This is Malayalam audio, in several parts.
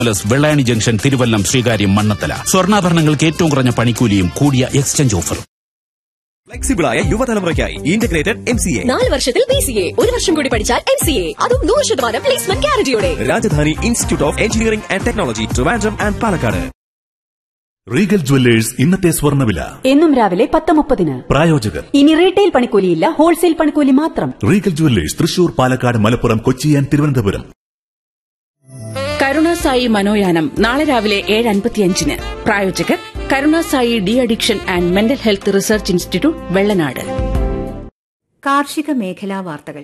പ്ലസ് വെള്ളായണി ജംഗ്ഷൻ തിരുവല്ലം ശ്രീകാര്യം മണ്ണത്തല സ്വർണ്ണാഭരണങ്ങൾക്ക് ഏറ്റവും കുറഞ്ഞ പണിക്കൂലിയും കൂടിയ എക്സ്ചേഞ്ച് ഓഫറും ഫ്ലെക്സിബിളായ യുവതലമുറയ്ക്കായി ഇന്റഗ്രേറ്റഡ് എം സി എ നാല് വർഷത്തിൽ ബി സി എ ഒരു വർഷം കൂടി പഠിച്ചാൽ എം സി എ അതും നൂറ് ശതമാനം പ്ലേസ്മെന്റ് ഗ്യാരണ്ടിയോടെ Rajadhani institute of engineering and technology Trivandrum and Palakkad Regal jewellers ഇന്നത്തെ സ്വർണ്ണവില എന്നും രാവിലെ പത്ത് മുപ്പതിന് പ്രായോജകർ ഇനി റീറ്റെയിൽ പണിക്കൂലിയില്ല ഹോൾസെയിൽ പണിക്കൂലി മാത്രം Regal jewellers Thrissur Palakkad Malappuram Kochi and Thiruvananthapuram Karunasai മനോയാനം നാളെ രാവിലെ ഏഴ് അൻപത്തിയഞ്ചിന് പ്രായോജകർ Karunasai de addiction and mental health research institute Vellanad കാർഷിക മേഖലാ വാർത്തകൾ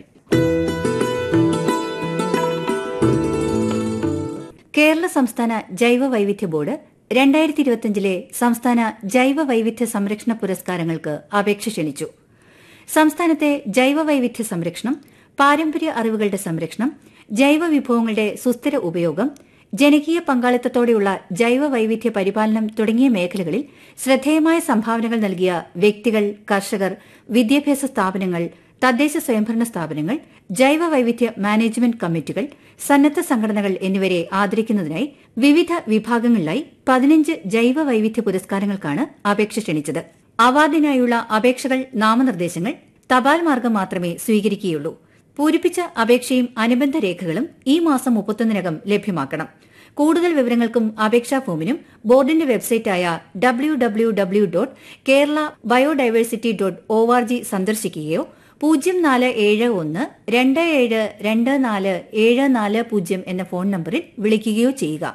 കേരള സംസ്ഥാന ജൈവ വൈവിധ്യ ബോർഡ് രണ്ടായിരത്തി ഇരുപത്തിയഞ്ചിലെ സംസ്ഥാന ജൈവ വൈവിധ്യ സംരക്ഷണ പുരസ്കാരങ്ങൾക്ക് അപേക്ഷ ക്ഷണിച്ചു സംസ്ഥാനത്തെ ജൈവ വൈവിധ്യ സംരക്ഷണം പാരമ്പര്യ അറിവുകളുടെ സംരക്ഷണം ജൈവ വിഭവങ്ങളുടെ സുസ്ഥിര ഉപയോഗം ജനകീയ പങ്കാളിത്തത്തോടെയുള്ള ജൈവ വൈവിധ്യ പരിപാലനം തുടങ്ങിയ മേഖലകളിൽ ശ്രദ്ധേയമായ സംഭാവനകൾ നൽകിയ വ്യക്തികൾ കർഷകർ വിദ്യാഭ്യാസ സ്ഥാപനങ്ങൾ തദ്ദേശ സ്വയംഭരണ സ്ഥാപനങ്ങൾ ജൈവ വൈവിധ്യ മാനേജ്മെന്റ് കമ്മിറ്റികൾ സന്നദ്ധ സംഘടനകൾ എന്നിവരെ ആദരിക്കുന്നതിനായി വിവിധ വിഭാഗങ്ങളിലായി പതിനഞ്ച് ജൈവ വൈവിധ്യ പുരസ്കാരങ്ങൾക്കാണ് അപേക്ഷ ക്ഷണിച്ചത് അവാർഡിനായുള്ള അപേക്ഷകൾ നാമനിർദ്ദേശങ്ങൾ തപാൽ മാർഗം മാത്രമേ സ്വീകരിക്കുകയുള്ളൂ പൂരിപ്പിച്ച അപേക്ഷയും അനുബന്ധ രേഖകളും ഈ മാസം മുപ്പത്തൊന്നിനകം ലഭ്യമാക്കണം കൂടുതൽ വിവരങ്ങൾക്കും അപേക്ഷാ ഫോമിനും ബോർഡിന്റെ വെബ്സൈറ്റായ W W W dot Kerala biodiversity dot O R G സന്ദർശിക്കുകയോ പൂജ്യം നാല് ഏഴ് ഒന്ന് രണ്ട് ഏഴ് രണ്ട് നാല് ഏഴ് നാല് പൂജ്യം എന്ന ഫോൺ നമ്പറിൽ വിളിക്കുകയോ ചെയ്യുക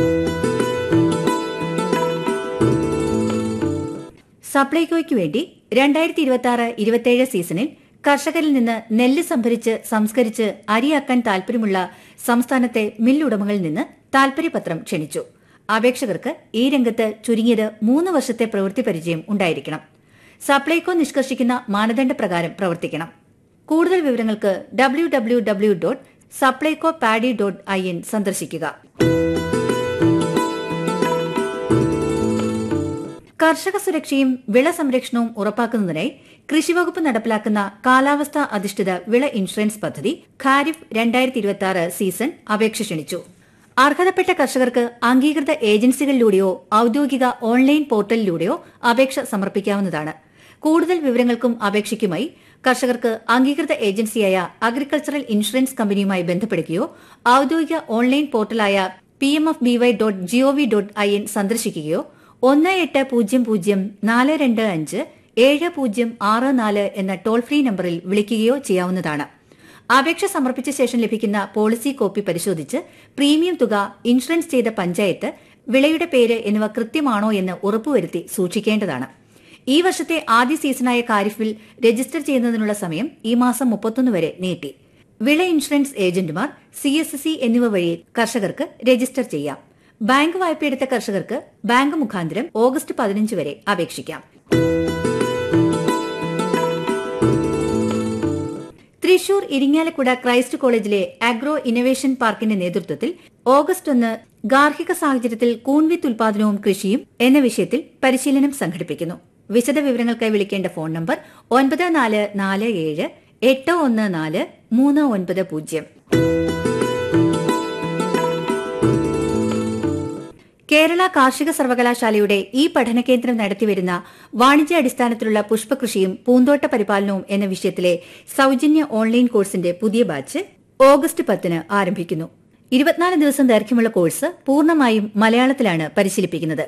സപ്ലൈകോയ്ക്ക് വേണ്ടി രണ്ടായിരത്തി ഇരുപത്തി ആറ് ഇരുപത്തിയേഴ് സീസണിൽ കർഷകരിൽ നിന്ന് നെല്ല് സംഭരിച്ച് സംസ്കരിച്ച് അരിയാക്കാൻ താൽപര്യമുള്ള സംസ്ഥാനത്തെ മില്ലുടമകളിൽ നിന്ന് താൽപര്യപത്രം ക്ഷണിച്ചു അപേക്ഷകർക്ക് ഈ രംഗത്ത് ചുരുങ്ങിയത് മൂന്ന് വർഷത്തെ പ്രവൃത്തി പരിചയം ഉണ്ടായിരിക്കണം സപ്ലൈകോ നിഷ്കർഷിക്കുന്ന മാനദണ്ഡപ്രകാരം പ്രവർത്തിക്കണം കൂടുതൽ വിവരങ്ങൾക്ക് W W W dot Supplyco paddy dot I N സന്ദർശിക്കുക കർഷക സുരക്ഷയും വിള സംരക്ഷണവും ഉറപ്പാക്കുന്നതിനായി കൃഷിവകുപ്പ് നടപ്പിലാക്കുന്ന കാലാവസ്ഥാ അധിഷ്ഠിത വിള ഇൻഷുറൻസ് പദ്ധതി ഖാരിഫ് രണ്ടായിരത്തി ഇരുപത്തി സീസൺ അപേക്ഷ ക്ഷണിച്ചു അർഹതപ്പെട്ട കർഷകർക്ക് അംഗീകൃത ഏജൻസികളിലൂടെയോ ഔദ്യോഗിക ഓൺലൈൻ പോർട്ടലിലൂടെയോ അപേക്ഷ സമർപ്പിക്കാവുന്നതാണ് കൂടുതൽ വിവരങ്ങൾക്കും അപേക്ഷയ്ക്കുമായി കർഷകർക്ക് അംഗീകൃത ഏജൻസിയായ അഗ്രികൾച്ചറൽ ഇൻഷുറൻസ് കമ്പനിയുമായി ബന്ധപ്പെടുകയോ ഔദ്യോഗിക ഓൺലൈൻ പോർട്ടലായ P M F B Y dot gov dot I N സന്ദർശിക്കുകയോ ഒന്ന് എട്ട് പൂജ്യം പൂജ്യം നാല് രണ്ട് അഞ്ച് ഏഴ് പൂജ്യം ആറ് നാല് എന്ന ടോൾ ഫ്രീ നമ്പറിൽ വിളിക്കുകയോ ചെയ്യാവുന്നതാണ് അപേക്ഷ സമർപ്പിച്ച ശേഷം ലഭിക്കുന്ന പോളിസി കോപ്പി പരിശോധിച്ച് പ്രീമിയം തുക ഇൻഷുറൻസ് ചെയ്ത പഞ്ചായത്ത് വിളയുടെ പേര് എന്നിവ കൃത്യമാണോ എന്ന് ഉറപ്പുവരുത്തി സൂക്ഷിക്കേണ്ടതാണ് ഈ വർഷത്തെ ആദ്യ സീസണായ കാരിഫിൽ രജിസ്റ്റർ ചെയ്യുന്നതിനുള്ള സമയം ഈ മാസം മുപ്പത്തൊന്ന് വരെ നീട്ടി വിള ഇൻഷുറൻസ് ഏജന്റുമാർ സി എസ് സി എന്നിവ വഴി കർഷകർക്ക് രജിസ്റ്റർ ചെയ്യാം ബാങ്ക് വായ്പയെടുത്ത കർഷകർക്ക് ബാങ്ക് മുഖാന്തരം ഓഗസ്റ്റ് പതിനഞ്ച് വരെ അപേക്ഷിക്കാം തൃശൂർ ഇരിങ്ങാലക്കുട ക്രൈസ്റ്റ് കോളേജിലെ അഗ്രോ ഇന്നൊവേഷൻ പാർക്കിന്റെ നേതൃത്വത്തിൽ ഓഗസ്റ്റ് ഒന്ന് ഗാർഹിക സാഹചര്യത്തിൽ കൂൺവിത്ത് ഉൽപാദനവും കൃഷിയും എന്ന വിഷയത്തിൽ പരിശീലനം സംഘടിപ്പിക്കുന്നു വിശദ വിവരങ്ങൾക്കായി വിളിക്കേണ്ട ഫോൺ നമ്പർ ഒൻപത് നാല് നാല് ഏഴ് എട്ട് ഒന്ന് നാല് മൂന്ന് ഒൻപത് പൂജ്യം കേരള കാർഷിക സർവകലാശാലയുടെ ഈ പഠനകേന്ദ്രം നടത്തിവരുന്ന വാണിജ്യാടിസ്ഥാനത്തിലുള്ള പുഷ്പകൃഷിയും പൂന്തോട്ട പരിപാലനവും എന്ന വിഷയത്തിലെ സൌജന്യ ഓൺലൈൻ കോഴ്സിന്റെ പുതിയ ബാച്ച് ഓഗസ്റ്റ് പത്തിന് ആരംഭിക്കുന്നു ഇരുപത്തിനാല് ദിവസം ദൈർഘ്യമുള്ള കോഴ്സ് പൂർണ്ണമായും മലയാളത്തിലാണ് പരിശീലിപ്പിക്കുന്നത്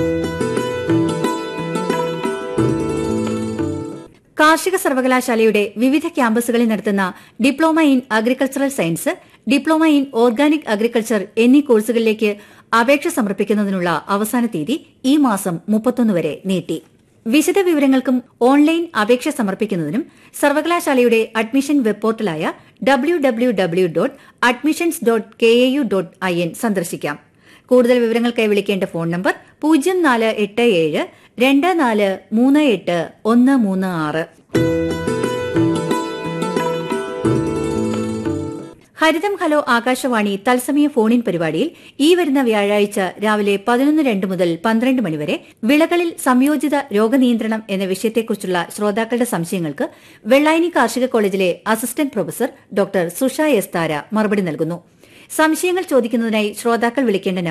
കാർഷിക സർവകലാശാലയുടെ വിവിധ ക്യാമ്പസുകളിൽ നടത്തുന്ന diploma in agricultural science diploma in organic agriculture എന്നീ കോഴ്സുകളിലേക്ക് അപേക്ഷ സമർപ്പിക്കുന്നതിനുള്ള അവസാന തീയതി ഈ മാസം മുപ്പത്തൊന്ന് വരെ നീട്ടി വിശദ വിവരങ്ങൾക്കും ഓൺലൈൻ അപേക്ഷ സമർപ്പിക്കുന്നതിനും സർവകലാശാലയുടെ അഡ്മിഷൻ വെബ് പോർട്ടലായ W W W dot admissions dot K A U dot I N സന്ദർശിക്കാം കൂടുതൽ വിവരങ്ങൾക്കായി വിളിക്കേണ്ട ഫോൺ നമ്പർ പൂജ്യം നാല് എട്ട് ഏഴ് രണ്ട് നാല് മൂന്ന് എട്ട് ഒന്ന് മൂന്ന് ആറ് ഹരിതം ഹലോ ആകാശവാണി തത്സമയ ഫോണിൻ പരിപാടിയിൽ ഈ വരുന്ന വ്യാഴാഴ്ച രാവിലെ പതിനൊന്ന് രണ്ട് മുതൽ പന്ത്രണ്ട് മണിവരെ വിളകളിൽ സംയോജിത രോഗനിയന്ത്രണം എന്ന വിഷയത്തെക്കുറിച്ചുള്ള ശ്രോതാക്കളുടെ സംശയങ്ങൾക്ക് വെള്ളായണി കാർഷിക കോളേജിലെ assistant professor doctor Susha S Thara മറുപടി നൽകുന്നു സംശയങ്ങൾ ചോദിക്കുന്നതിനായി ശ്രോതാക്കൾ വിളിക്കേണ്ട